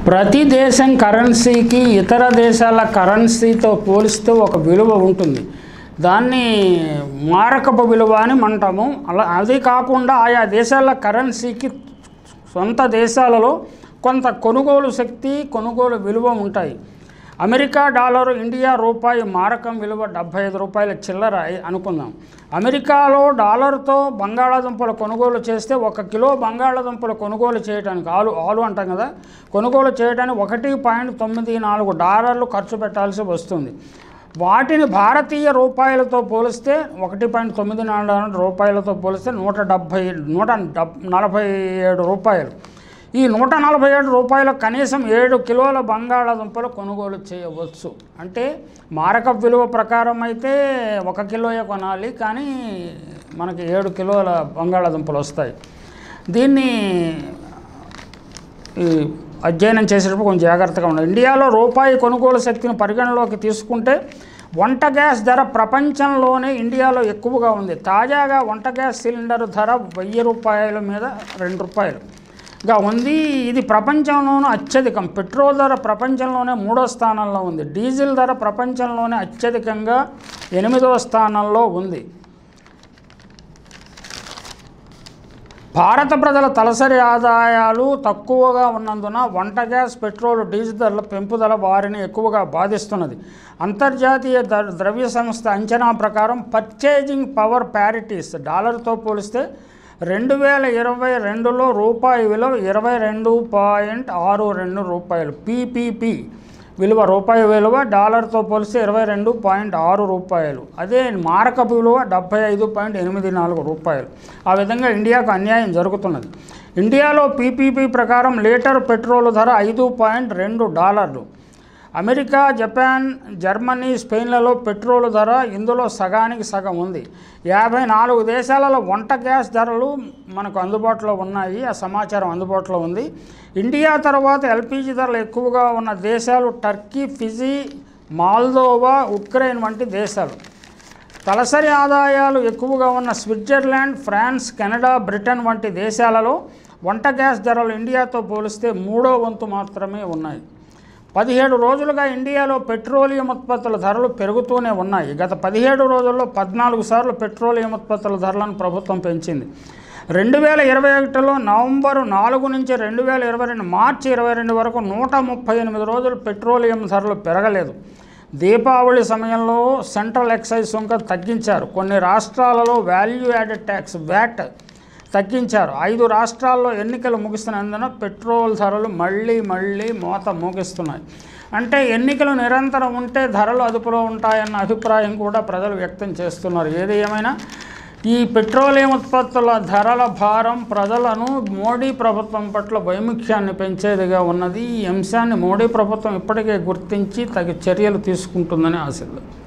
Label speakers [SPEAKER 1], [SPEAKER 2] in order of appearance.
[SPEAKER 1] ప్రతి దేశం కరెన్సీకి ఇతర దేశాల కరెన్సీతో పోలిస్తే ఒక విలువ ఉంటుంది దాన్ని మారకపు విలువ అని అంటాము అలా అది కాకుండా ఆయా దేశాల కరెన్సీకి సొంత దేశాలలో కొంత కొనుగోలు శక్తి కొనుగోలు విలువ ఉంటాయి అమెరికా డాలరు ఇండియా రూపాయి మారకం విలువ డెబ్బై ఐదు రూపాయల చిల్లర అయి- అనుకుందాం అమెరికాలో డాలర్తో బంగాళాదుంపలు కొనుగోలు చేస్తే ఒక కిలో బంగాళాదుంపలు కొనుగోలు చేయడానికి ఆలు ఆలు అంటాం కదా కొనుగోలు చేయడానికి ఒకటి పాయింట్ తొమ్మిది నాలుగు డాలర్లు ఖర్చు పెట్టాల్సి వస్తుంది వాటిని భారతీయ రూపాయలతో పోలిస్తే ఒకటి పాయింట్ తొమ్మిది నాలుగు రూపాయలతో పోలిస్తే నూట డెబ్భై నూట డబ్ నలభై ఏడు రూపాయలు ఈ నూట నలభై ఏడు రూపాయలకు కనీసం ఏడు కిలోల బంగాళాదుంపలు కొనుగోలు చేయవచ్చు అంటే మారక విలువ ప్రకారం అయితే ఒక కిలోయే కొనాలి కానీ మనకి ఏడు కిలోల బంగాళాదుంపలు వస్తాయి దీన్ని ఈ అధ్యయనం చేసేటప్పుడు కొంచెం జాగ్రత్తగా ఉండాలి ఇండియాలో రూపాయి కొనుగోలు శక్తిని పరిగణలోకి తీసుకుంటే వంట గ్యాస్ ధర ప్రపంచంలోనే ఇండియాలో ఎక్కువగా ఉంది తాజాగా వంట గ్యాస్ సిలిండర్ ధర వెయ్యి రూపాయల మీద రెండు రూపాయలుగా ఉంది ఇది ప్రపంచంలోనూ అత్యధికం పెట్రోల్ ధర ప్రపంచంలోనే మూడో స్థానంలో ఉంది డీజిల్ ధర ప్రపంచంలోనే అత్యధికంగా ఎనిమిదో స్థానంలో ఉంది భారత ప్రజల తలసరి ఆదాయాలు తక్కువగా ఉన్నందున వంట గ్యాస్ పెట్రోల్ డీజిల్ ధరల పెంపుదల వారిని ఎక్కువగా బాధిస్తున్నది అంతర్జాతీయ ద- ద్రవ్య సంస్థ అంచనా ప్రకారం పర్చేజింగ్ పవర్ ప్యారిటీస్ డాలర్తో పోలిస్తే రెండు వేల ఇరవై రెండులో రూపాయి విలువ ఇరవై రెండు పాయింట్ ఆరు రెండు రూపాయలు పీపీపీ విలువ రూపాయి విలువ డాలర్తో పోలిస్తే ఇరవై రెండు పాయింట్ ఆరు రూపాయలు అదే మారకపు విలువ డెబ్బై ఐదు పాయింట్ ఎనిమిది నాలుగు రూపాయలు ఆ విధంగా ఇండియాకు అన్యాయం జరుగుతున్నది ఇండియాలో పీపీపీ ప్రకారం లీటర్ పెట్రోల్ ధర ఐదు పాయింట్ రెండు డాలర్లు అమెరికా జపాన్ జర్మనీ స్పెయిన్లలో పెట్రోల్ ధర ఇందులో సగానికి సగం ఉంది యాభై నాలుగు దేశాలలో వంట గ్యాస్ ధరలు మనకు అందుబాటులో ఉన్నాయి ఆ సమాచారం అందుబాటులో ఉంది ఇండియా తర్వాత ఎల్పిజి ధరలు ఎక్కువగా ఉన్న దేశాలు టర్కీ ఫిజీ మాల్దోవా ఉక్రెయిన్ వంటి దేశాలు తలసరి ఆదాయాలు ఎక్కువగా ఉన్న స్విట్జర్లాండ్ ఫ్రాన్స్ కెనడా బ్రిటన్ వంటి దేశాలలో వంట గ్యాస్ ధరలు ఇండియాతో పోలిస్తే మూడో వంతు మాత్రమే ఉన్నాయి పదిహేడు రోజులుగా ఇండియాలో పెట్రోలియం ఉత్పత్తుల ధరలు పెరుగుతూనే ఉన్నాయి గత పదిహేడు రోజుల్లో పద్నాలుగు సార్లు పెట్రోలియం ఉత్పత్తుల ధరలను ప్రభుత్వం పెంచింది రెండు వేల ఇరవై ఒకటిలో నవంబరు నాలుగు నుంచి రెండు వేల ఇరవై రెండు మార్చి ఇరవై రెండు వరకు నూట ముప్పై ఎనిమిది రోజులు పెట్రోలియం ధరలు పెరగలేదు దీపావళి సమయంలో సెంట్రల్ ఎక్సైజ్ సుంకం తగ్గించారు కొన్ని రాష్ట్రాలలో వాల్యూ యాడెడ్ ట్యాక్స్ వ్యాట్ తగ్గించారు ఐదు రాష్ట్రాల్లో ఎన్నికలు ముగిస్తున్నందున పెట్రోల్ ధరలు మళ్ళీ మళ్ళీ మోత మోగిస్తున్నాయి అంటే ఎన్నికలు నిరంతరం ఉంటే ధరలు అదుపులో ఉంటాయన్న అభిప్రాయం కూడా ప్రజలు వ్యక్తం చేస్తున్నారు ఏది ఏమైనా ఈ పెట్రోలియం ఉత్పత్తుల ధరల భారం ప్రజలను మోడీ ప్రభుత్వం పట్ల వైముఖ్యాన్ని పెంచేదిగా ఉన్నది ఈ అంశాన్ని మోడీ ప్రభుత్వం ఇప్పటికే గుర్తించి తగు చర్యలు తీసుకుంటుందని ఆశిద్దాం